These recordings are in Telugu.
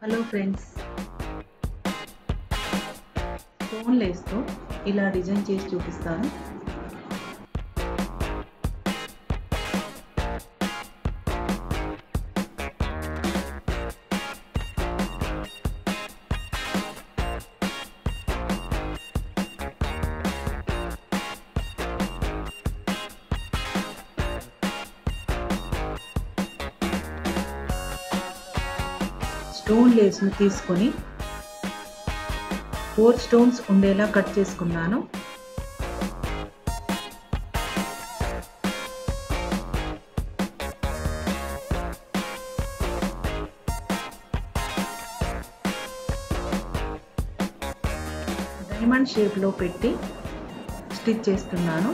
హలో ఫ్రెండ్స్ స్టోన్ లేస్తో ఇలా డిజైన్ చేసి చూపిస్తాను స్టోన్ లేస్ను తీసుకొని ఫోర్ స్టోన్స్ ఉండేలా కట్ చేసుకున్నాను డైమండ్ షేప్లో పెట్టి స్టిచ్ చేస్తున్నాను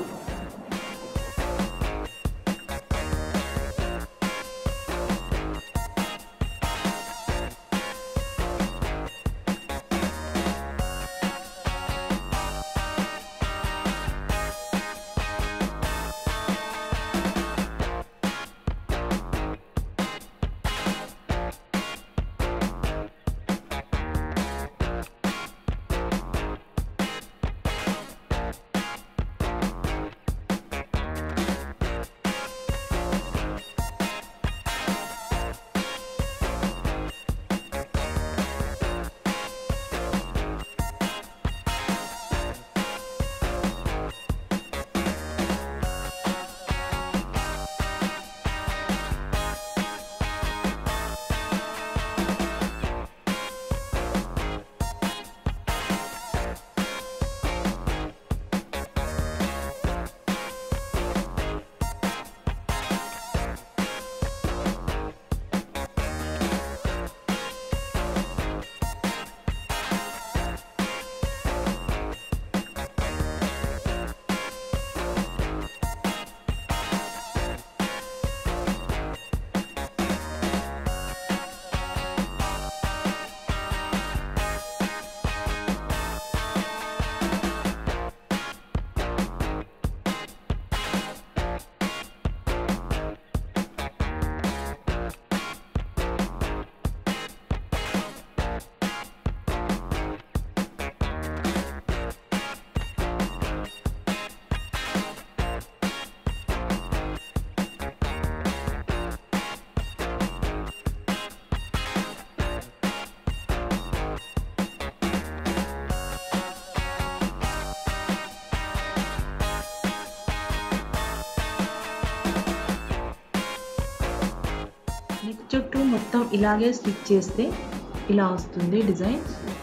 నెక్ చుట్టూ మొత్తం ఇలాగే స్టిచ్ చేస్తే ఇలా వస్తుంది డిజైన్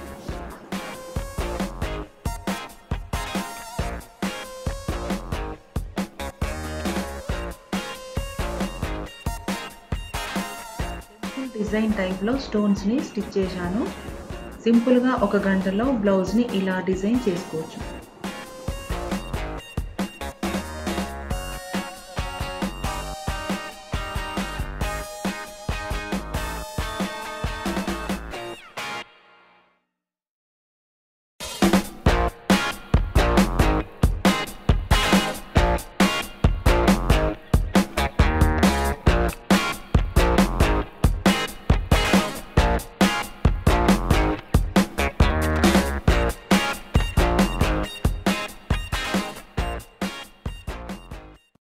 డిజైన్ టైప్లో స్టోన్స్ని స్టిచ్ చేశాను సింపుల్గా ఒక గంటలో బ్లౌజ్ని ఇలా డిజైన్ చేసుకోవచ్చు